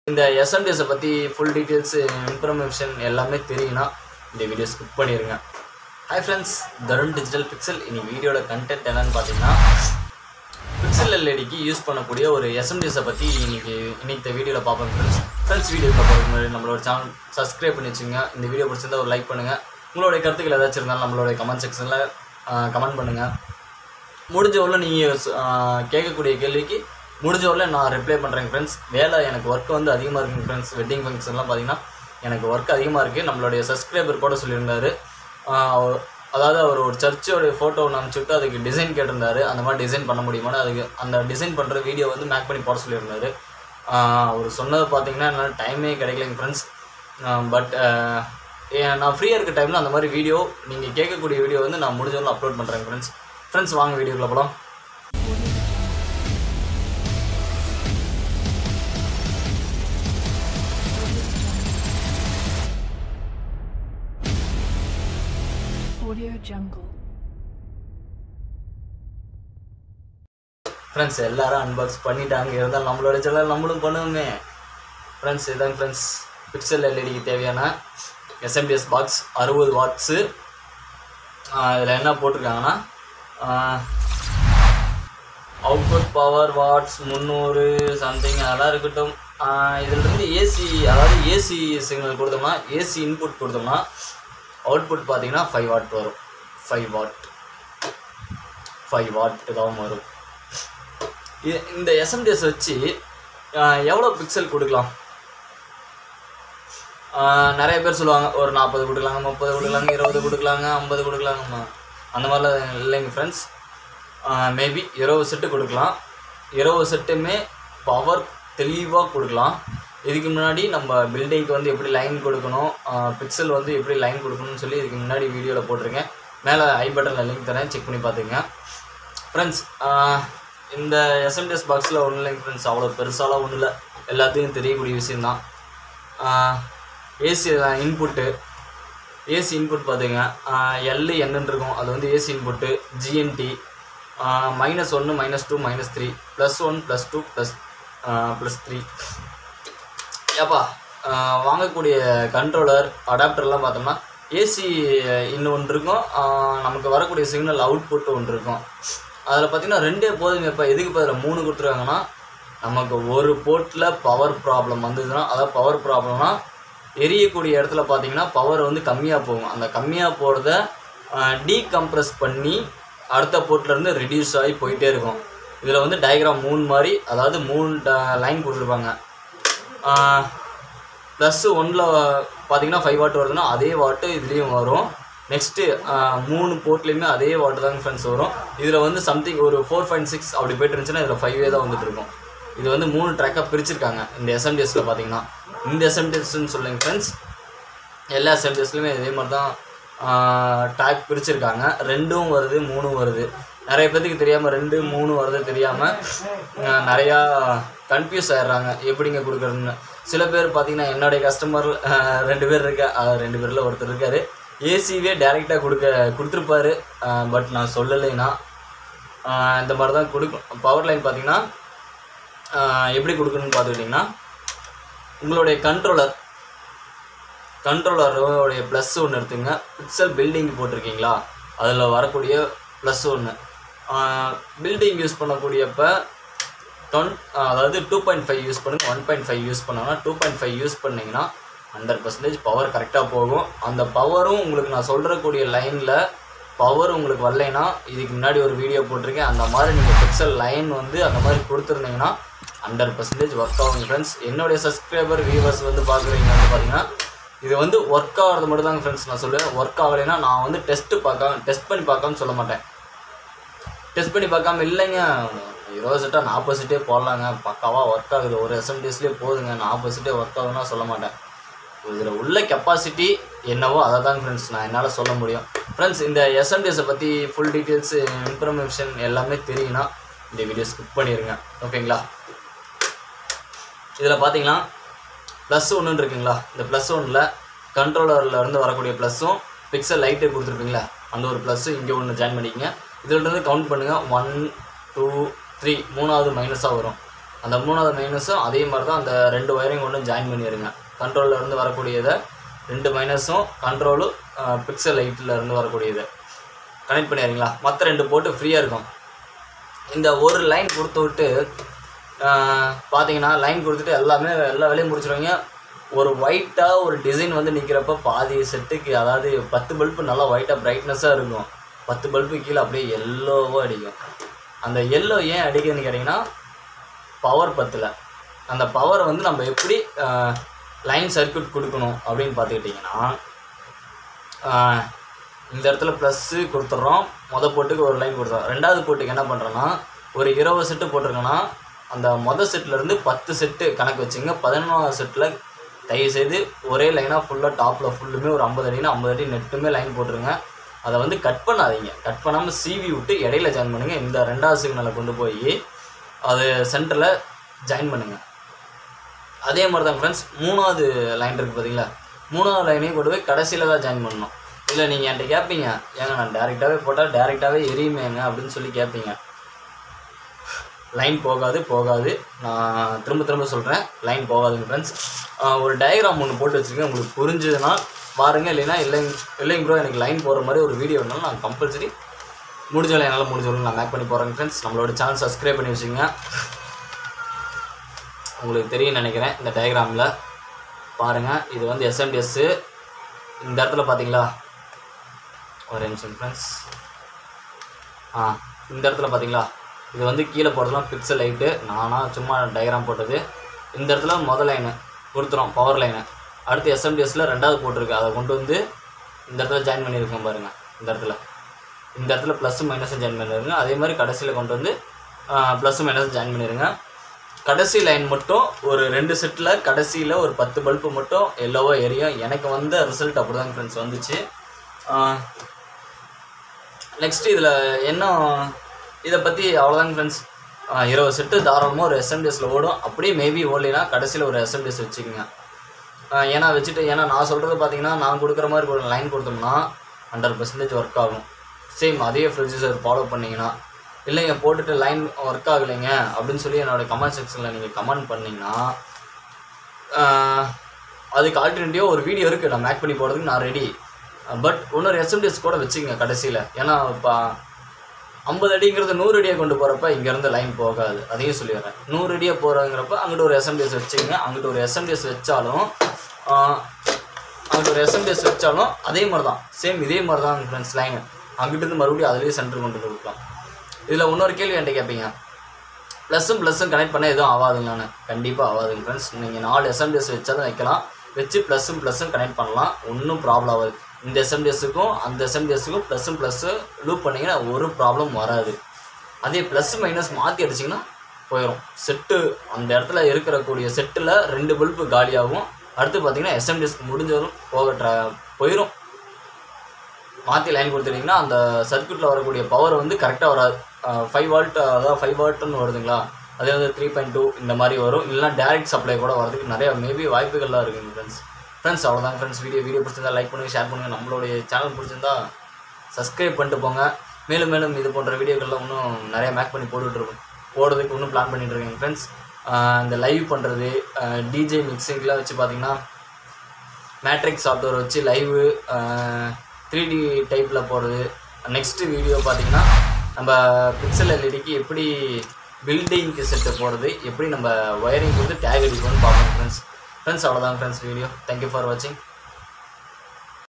இந்த எஸ்எம்டிஎஸை பற்றி full details information எல்லாமே தெரியும்னா இந்த வீடியோ ஸ்கிப் பண்ணிடுங்க hi friends Tarun digital pixel இன்னைக்கு வீடியோட கண்டென்ட் என்னன்னு பார்த்தீங்கன்னா பிக்சல் எல்இடிக்கு யூஸ் பண்ணக்கூடிய ஒரு எஸ்எம்டிஎஸை பற்றி இன்னைக்கு இன்னைக்கு இந்த வீடியோவில் பார்ப்போம் ஃப்ரெண்ட்ஸ் ஃப்ரெண்ட்ஸ் வீடியோ பார்க்கறதுக்கு முன்னாடி நம்மளோட சேனல் சப்ஸ்கிரைப் பண்ணி வச்சுங்க இந்த வீடியோ பிடிச்சிருந்தா ஒரு லைக் பண்ணுங்கள் உங்களுடைய கருத்துக்கள் ஏதாச்சும் இருந்தாலும் நம்மளோட கமெண்ட் செக்ஷனில் கமெண்ட் பண்ணுங்கள் முடிஞ்ச உள்ள நீங்கள் கேட்கக்கூடிய கேள்விக்கு முடிஞ்ச உள்ள நான் ரிப்ளை பண்ணுறேங்க ஃப்ரெண்ட்ஸ் வேலை எனக்கு ஒர்க் வந்து அதிகமாக இருக்குங்க ஃப்ரெண்ட்ஸ் வெட்டிங் ஃபங்க்ஷன்லாம் பார்த்தீங்கன்னா எனக்கு ஒர்க் அதிகமாக இருக்குது நம்மளுடைய சப்ஸ்கிரைபர் கூட சொல்லியிருந்தாரு ஆஹ் அவர்- அதாவது அவர் ஒரு சர்ச்சோடைய ஃபோட்டோ ஒன்று அனுப்பிச்சுட்டு அதுக்கு டிசைன் கேட்டிருந்தாரு அந்த மாதிரி டிசைன் பண்ண முடியுமான்னு அதுக்கு அந்த டிசைன் பண்ணுற வீடியோ வந்து மேக் பண்ணி போட சொல்லியிருந்தாரு ஆஹ் அவர் சொன்னது பார்த்தீங்கன்னா என்னால் டைமே கிடைக்கலைங்க ஃப்ரெண்ட்ஸ் பட் நான் ஃப்ரீயாக இருக்க டைமில் அந்த மாதிரி வீடியோ நீங்கள் கேட்கக்கூடிய வீடியோ வந்து நான் முடிஞ்சவரை அப்லோட் பண்ணுறேன் ஃப்ரெண்ட்ஸ் ஃப்ரெண்ட்ஸ் வாங்க வீடியோக்குள்ள போகலாம் Audio Jungle. ஃப்ரெண்ட்ஸ் எல்லாரும் அன்பாக்ஸ் பண்ணிட்டாங்க இருந்தாலும் நம்மளோட சேனல் நம்மளும் பண்ணுவோமே ஃப்ரெண்ட்ஸ் இதாங்க ஃப்ரெண்ட்ஸ் பிக்சல் எல்இடிக்கு தேவையான எஸ்எம்டிஎஸ் பாக்ஸ் அறுபது வாட்ஸு இதில் என்ன போட்டிருக்காங்கன்னா அவுட்புட் பவர் வாட்ஸ் முந்நூறு சம்திங் அதெல்லாம் இருக்கட்டும் இதிலிருந்து ஏசி அதாவது ஏசி சிக்னல் கொடுத்தோம்னா ஏசி இன்புட் கொடுத்தோம்னா அவுட்புட் பார்த்தீங்கன்னா ஃபைவ் வாட் வரும் ஃபைவ் வாட் ஃபைவ் வாட் தான் வரும் இ- இந்த எஸ்எம்டிஎஸ் வச்சு எவ்வளோ பிக்சல் கொடுக்கலாம் ஆஹ் நிறைய பேர் சொல்லுவாங்க ஒரு நாற்பது கொடுக்கலாங்க முப்பது கொடுக்கலாங்க இருபது கொடுக்கலாங்க ஐம்பது கொடுக்கலாங்கம்மா அந்த மாதிரிலாம் இல்லைங்க ஃப்ரெண்ட்ஸ் மேபி இருபது செட்டு கொடுக்கலாம் இருபது செட்டுமே பவர் தெளிவாக கொடுக்கலாம் இதுக்கு முன்னாடி நம்ம பில்டிங்க்கு வந்து எப்படி லைன் கொடுக்கணும் பிக்சல் வந்து எப்படி லைன் கொடுக்கணும்னு சொல்லி இதுக்கு முன்னாடி வீடியோவில் போட்டிருக்கேன் மேலே ஐ பட்டனில் லிங்க் தரேன் செக் பண்ணி பார்த்துங்க ஃப்ரெண்ட்ஸ் இந்த எஸ்எம்டிஎஸ் பாக்ஸில் ஒன்றும் இல்லைங்க ஃப்ரெண்ட்ஸ் அவ்வளோ பெருசாலாம் ஒன்றும் இல்லை எல்லாத்துக்கும் தெரியக்கூடிய விஷயந்தான் ஏசி இன்புட்டு ஏசி இன்புட் பார்த்துங்க எல் என்னன்னு இருக்கும் அது வந்து ஏசி இன்புட்டு ஜிஎன்டி மைனஸ் ஒன்று minus two minus three plus one plus two plus plus three ஏப்பா ஆஹ் வாங்கக்கூடிய கண்ட்ரோலர் அடாப்டர்லாம் பார்த்தோம்னா ஏசி இன்னும் ஒன்று இருக்கும் ஆஹ் நமக்கு வரக்கூடிய சிக்னல் அவுட்புட் ஒன்று இருக்கும் அதில் பார்த்தீங்கன்னா ரெண்டே போதுங்க இப்போ எதுக்கு பதில் மூணு கொடுத்துருக்காங்கன்னா நமக்கு ஒரு போர்ட்டில் பவர் ப்ராப்ளம் வந்ததுன்னா அதாவது பவர் ப்ராப்ளம்னா எரியக்கூடிய இடத்துல பார்த்தீங்கன்னா பவர் வந்து கம்மியாக போகும் அந்த கம்மியாக போகிறத டீகம்ப்ரஸ் பண்ணி அடுத்த போர்ட்லேருந்து ரெடியூஸ் ஆகி போயிட்டே இருக்கும் இதில் வந்து டயக்ராம் மூணு மாதிரி அதாவது மூணு லைன் கொடுத்துருப்பாங்க ப்ளஸ்ஸு ஒன்றில் பார்த்தீங்கன்னா ஃபைவ் வாட் வருதுன்னா அதே வாட்டு இதுலேயும் வரும் நெக்ஸ்ட்டு மூணு போர்ட்லேயுமே அதே வாட்டு தாங்க ஃப்ரெண்ட்ஸ் வரும் இதில் வந்து சம்திங் ஒரு ஃபோர் பாயிண்ட் சிக்ஸ் அப்படி போயிட்டு இருந்துச்சுன்னா இதில் ஃபைவே தான் வந்துட்டு இருக்கும் இது வந்து மூணு ட்ராக்காக பிரிச்சிருக்காங்க இந்த எஸ்எம்டிஎஸில் பார்த்தீங்கன்னா இந்த எஸ்எம்டிஎஸ்ன்னு சொல்லுங்க ஃப்ரெண்ட்ஸ் எல்லா எஸ்எம்டிஎஸ்லையுமே இதே மாதிரி தான் ட்ராக் பிரிச்சிருக்காங்க ரெண்டும் வருது மூணும் வருது நிறைய பேத்துக்கு தெரியாமல் ரெண்டு மூணு வருது தெரியாமல் நிறையா கன்ஃபியூஸ் ஆயிடுறாங்க எப்படிங்க கொடுக்குறதுன்னு சில பேர் பார்த்தீங்கன்னா என்னுடைய கஸ்டமர் ரெண்டு பேர் இருக்கா அஹ் ரெண்டு பேரில் ஒருத்தர் இருக்கார் ஏசிவே டேரெக்டாக கொடுக்க கொடுத்துருப்பாரு பட் நான் சொல்லலைன்னா ஆஹ் இந்த மாதிரி தான் கொடுக்கும் பவர் லைன் பார்த்தீங்கன்னா ஆஹ் எப்படி கொடுக்கணும்னு பார்த்துக்கிட்டிங்கன்னா உங்களுடைய கண்ட்ரோலர் கண்ட்ரோலரோடைய ப்ளஸ் ஒன்று எடுத்துங்க பிக்சல் பில்டிங் போட்டிருக்கீங்களா அதில் வரக்கூடிய ப்ளஸ் ஒன்று பில்டிங் யூஸ் பண்ணக்கூடியப்ப டொன் அதாவது டூ பாயிண்ட் ஃபைவ் யூஸ் பண்ணுங்க ஒன் பாயிண்ட் ஃபைவ் யூஸ் பண்ணோன்னா டூ பாயிண்ட் ஃபைவ் யூஸ் பண்ணிங்கன்னா ஹண்ட்ரட் பர்சன்டேஜ் பவர் கரெக்டாக போகும் அந்த பவரும் உங்களுக்கு நான் சொல்கிறக்கூடிய லைனில் பவர் உங்களுக்கு வரலைன்னா இதுக்கு முன்னாடி ஒரு வீடியோ போட்டிருக்கேன் அந்த மாதிரி நீங்கள் பிக்சல் லைன் வந்து அந்த மாதிரி கொடுத்துருந்தீங்கன்னா ஹண்ட்ரட் பர்சன்டேஜ் ஒர்க் ஆகும் ஃப்ரெண்ட்ஸ் என்னுடைய சப்ஸ்கிரைபர் வியூவர்ஸ் வந்து பார்க்குறீங்க வந்து பார்த்தீங்கன்னா இது வந்து ஒர்க் ஆகிறது மட்டும் தாங்க ஃப்ரெண்ட்ஸ் நான் சொல்லுவேன் ஒர்க் ஆகலைன்னா நான் வந்து டெஸ்ட்டு பார்க்காம டெஸ்ட் பண்ணி பார்க்காம சொல்ல மாட்டேன் டெஸ்ட் பண்ணி பார்க்காம இல்லைங்க இருபது செட்டாக நாற்பது செட்டே போடலாங்க பக்காவாக ஒர்க் ஆகுது ஒரு எஸ்எம்டிஎஸ்லேயே போதுங்க நாற்பது செட்டே ஒர்க் ஆகுதுன்னா சொல்ல மாட்டேன் இதில் உள்ள கெப்பாசிட்டி என்னவோ அதை தான் ஃப்ரெண்ட்ஸ் நான் என்னால் சொல்ல முடியும் ஃப்ரெண்ட்ஸ் இந்த எஸ்எம்டிஎஸை பற்றி ஃபுல் டீட்டெயில்ஸு இன்ஃபர்மேஷன் எல்லாமே தெரியும்னா இந்த வீடியோ ஸ்கிப் பண்ணிடுங்க ஓகேங்களா இதில் பார்த்தீங்கன்னா ப்ளஸ் ஒன்று இருக்குங்களா இந்த ப்ளஸ் ஒன்றில் கண்ட்ரோலரில் இருந்து வரக்கூடிய ப்ளஸ்ஸும் பிக்சல் லைட்டு கொடுத்துருப்பீங்களா அந்த ஒரு ப்ளஸ்ஸு இங்கே ஒன்று ஜாயின் பண்ணிக்கங்க இதில் இருந்து கவுண்ட் பண்ணுங்கள் ஒன் டூ த்ரீ மூணாவது மைனஸாக வரும் அந்த மூணாவது மைனஸும் அதே மாதிரி தான் அந்த ரெண்டு ஒயரையும் கொண்டு ஜாயின் பண்ணிடுங்க கண்ட்ரோலில் இருந்து வரக்கூடியதை ரெண்டு மைனஸும் கண்ட்ரோலும் பிக்சல் லைட்டில் இருந்து வரக்கூடியது கனெக்ட் பண்ணிடுறீங்களா மற்ற ரெண்டு போட்டு ஃப்ரீயாக இருக்கும் இந்த ஒரு லைன் கொடுத்து விட்டு ஆஹ், பார்த்தீங்கன்னா லைன் கொடுத்துட்டு எல்லாமே எல்லா வேலையும் முடிச்சிருவீங்க ஒரு ஒயிட்டாக ஒரு டிசைன் வந்து நிற்கிறப்ப பாதி செட்டுக்கு அதாவது பத்து பல்பு நல்லா ஒயிட்டாக பிரைட்னஸாக இருக்கும் பத்து பல்பு கீழே அப்படியே எல்லோவாக அடிக்கும் அந்த எல்லோ ஏன் அடிக்குதுன்னு கேட்டிங்கன்னா பவர் பத்தில் அந்த பவரை வந்து நம்ம எப்படி லைன் சர்க்யூட் கொடுக்கணும் அப்படின்னு பார்த்துக்கிட்டிங்கன்னா ஆஹ், இந்த இடத்துல ப்ளஸ்ஸு கொடுத்துட்றோம் மொதல் போட்டுக்கு ஒரு லைன் கொடுத்துறோம் ரெண்டாவது போட்டுக்கு என்ன பண்ணுறோன்னா ஒரு இருபது செட்டு போட்டிருக்கோன்னா அந்த மொதல் செட்லேருந்து பத்து செட்டு கணக்கு வச்சுங்க பதினொன்றாவது செட்டில் தயவு செய்து ஒரே லைனாக ஃபுல்லாக டாப்பில் ஃபுல்லுமே ஒரு ஐம்பது அடினா ஐம்பது அடி நெட்டுமே லைன் போட்டுருங்க அதை வந்து கட் பண்ணாதீங்க கட் பண்ணாமல் சீவி விட்டு இடையில ஜாயின் பண்ணுங்கள் இந்த ரெண்டாவது சிக்னலை கொண்டு போய் அது சென்டரில் ஜாயின் பண்ணுங்கள் அதே மாதிரி தான் ஃப்ரெண்ட்ஸ் மூணாவது லைன் இருக்குது பார்த்தீங்களா மூணாவது லைனையும் கொண்டு போய் கடைசியில் தான் ஜாயின் பண்ணணும் இல்லை நீங்கள் என்கிட்ட கேட்பீங்க ஏங்க நான் டேரெக்டாகவே போட்டால் டேரெக்டாகவே எரியுமேங்க அப்படின்னு சொல்லி கேட்பீங்க லைன் போகாது போகாது நான் திரும்ப திரும்ப சொல்கிறேன் லைன் போகாதுங்க ஃப்ரெண்ட்ஸ் ஒரு டயக்ராம் ஒன்று போட்டு வச்சுருக்கேன் உங்களுக்கு புரிஞ்சுதுன்னா பாருங்கள் இல்லைன்னா இல்லைங்க இல்லைங்க ப்ரோ எனக்கு லைன் போகிற மாதிரி ஒரு வீடியோ வேணாலும் நான் கம்பல்சரி முடிஞ்ச வேலை என்னால் முடிஞ்ச வரைக்கும் நான் மேக் பண்ணி போகிறேன் ஃப்ரெண்ட்ஸ் நம்மளோட சேனல் சப்ஸ்கிரைப் பண்ணி வச்சுங்க உங்களுக்கு தெரியும் நினைக்கிறேன் இந்த டயக்ராமில் பாருங்கள் இது வந்து எஸ்எம்டிஎஸ்ஸு இந்த இடத்துல பார்த்தீங்களா ஒரு நிமிஷம் ஃப்ரெண்ட்ஸ் ஆ இந்த இடத்துல பார்த்தீங்களா இது வந்து கீழே போடுறதுலாம் பிக்சல் லைட்டு நானாக சும்மா டயக்ராம் போட்டது இந்த இடத்துல முதல் லைனு கொடுத்துரும் பவர் லைனு அடுத்து எஸ்எம்டிஎஸில் ரெண்டாவது போட்டிருக்கு அதை கொண்டு வந்து இந்த இடத்துல ஜாயின் பண்ணியிருக்கேன் பாருங்கள் இந்த இடத்துல இந்த இடத்துல ப்ளஸ்ஸும் மைனஸும் ஜாயின் பண்ணிடுங்க அதே மாதிரி கடைசியில் கொண்டு வந்து ப்ளஸ்ஸும் மைனஸும் ஜாயின் பண்ணிடுங்க கடைசி லைன் மட்டும் ஒரு ரெண்டு செட்டில் கடைசியில் ஒரு பத்து பல்பு மட்டும் எல்லோவோ எரியும் எனக்கு வந்த ரிசல்ட் அப்படி தான் ஃப்ரெண்ட்ஸ் வந்துச்சு நெக்ஸ்ட் இதில் என்ன இதை பற்றி அவ்வளோதாங்க ஃப்ரெண்ட்ஸ் இருபது செட்டு தாராளமாக ஒரு எஸ்எம்டிஎஸில் ஓடும் அப்படியே மேபி ஓடலைன்னா கடைசியில் ஒரு எஸ்எம்டிஎஸ் வச்சுக்கோங்க ஆஹ் ஏன்னா வச்சுட்டு ஏன்னா நான் சொல்கிறது பார்த்தீங்கன்னா நான் கொடுக்குற மாதிரி ஒரு லைன் கொடுத்தோம்னா ஹண்ட்ரட் பர்சன்டேஜ் ஒர்க் ஆகும் சேம் அதே ப்ரொசீஜர் ஃபாலோ பண்ணீங்கன்னா இல்லைங்க போட்டுட்டு லைன் ஒர்க் ஆகலைங்க அப்படின்னு சொல்லி என்னோட கமெண்ட் செக்ஷனில் நீங்கள் கமெண்ட் பண்ணீங்கன்னா ஆஹ் அதுக்கு ஆல்டர்னேட்டிவாக ஒரு வீடியோ இருக்குது நான் மேக் பண்ணி போடுறதுக்கு நான் ரெடி பட் இன்னொரு எஸ்எம்டிஎஸ் கூட வச்சுக்கங்க கடைசியில் ஏன்னா இப்போ ஐம்பது அடிங்கிறது நூறு அடியை கொண்டு போகிறப்ப இங்கேருந்து லைன் போகாது அதையும் சொல்லிடுறேன் நூறு அடியை போகிறங்கிறப்ப அங்கிட்டு ஒரு எஸ்எம்டிஎஸ் வச்சுங்க அங்கிட்டு ஒரு எஸ்எம்டிஎஸ் வச்சாலும் ஆஹ், அங்கிட்டு ஒரு எஸ்எம்டிஎஸ் வச்சாலும் அதே மாதிரி தான் சேம் இதே மாதிரி தான் ஃப்ரெண்ட்ஸ் லைன் அங்கிட்டு மறுபடியும் அதுலேயே சென்டர் கொண்டு வந்து கொடுக்கலாம் இதில் இன்னொரு கேள்வி என்கிட்ட கேட்பீங்க ப்ளஸ்ஸும் ப்ளஸ்ஸும் கனெக்ட் பண்ண எதுவும் ஆகாதுங்களான்னு கண்டிப்பாக ஆகாதுங்க ஃப்ரெண்ட்ஸ் நீங்கள் நாலு எஸ்எம்டிஎஸ் வச்சாலும் வைக்கலாம் வச்சு ப்ளஸ்ஸும் ப்ளஸ்ஸும் கனெக்ட் பண்ணலாம் ஒன்றும் ப்ராப்ளம் ஆகாது இந்த எஸ்எம்டிஎஸ்ஸுக்கும் அந்த எஸ்எம்டிஎஸ்ஸுக்கும் ப்ளஸ்ஸும் ப்ளஸ்ஸு லூப் பண்ணிங்கன்னா ஒரு ப்ராப்ளம் வராது அதே ப்ளஸ் மைனஸ் மாற்றி அடிச்சிங்கன்னா போயிடும் செட்டு அந்த இடத்துல இருக்கக்கூடிய செட்டில் ரெண்டு பல்பு காலியாகும் அடுத்து பார்த்தீங்கன்னா எஸ்எம்டிஎஸ் முடிஞ்சதும் போக ட்ர போயிடும் மாற்றி லைன் கொடுத்துட்டிங்கன்னா அந்த சர்க்யூட்டில் வரக்கூடிய பவர் வந்து கரெக்டாக வராது ஃபைவ் வால்ட் அதாவது ஃபைவ் வால்ட்டுன்னு வருதுங்களா அதே வந்து த்ரீ பாயிண்ட் டூ இந்த மாதிரி வரும் இல்லைனா டேரக்ட் சப்ளை கூட வரதுக்கு நிறைய மேபி வாய்ப்புகள்லாம் இருக்குங்க ஃப்ரெண்ட்ஸ் ஃப்ரெண்ட்ஸ் அவ்வளோதான் ஃப்ரெண்ட்ஸ் வீடியோ வீடியோ பிடிச்சிருந்தா லைக் பண்ணுங்கள் ஷேர் பண்ணுங்கள் நம்மளுடைய சேனல் பிடிச்சிருந்தா சப்ஸ்கிரைப் பண்ணிட்டு போங்க மேலும் மேலும் இது போன்ற வீடியோக்கள்லாம் இன்னும் நிறைய மேக் பண்ணி போட்டுட்ருக்கோம் போடுறதுக்கு இன்னும் பிளான் பண்ணிட்டு இருக்கேன் ஃப்ரெண்ட்ஸ் இந்த லைவ் பண்ணுறது டிஜே மிக்சிங்லாம் வச்சு பார்த்தீங்கன்னா மேட்ரிக் சாஃப்ட்வேர் வச்சு லைவு த்ரீ டி டைப்பில் போகிறது நெக்ஸ்ட் வீடியோ பார்த்தீங்கன்னா நம்ம பிக்சல் எல்இடிக்கு எப்படி பில்டிங்க்கு செட்டு போகிறது எப்படி நம்ம ஒயரிங் வந்து டேக் அடிக்கணும்னு பார்ப்போம் ஃப்ரெண்ட்ஸ் ஃப்ரெண்ட்ஸ் அவ்வளோதான் ஃப்ரெண்ட்ஸ் வீடியோ தேங்க்யூ ஃபார் வாட்சிங்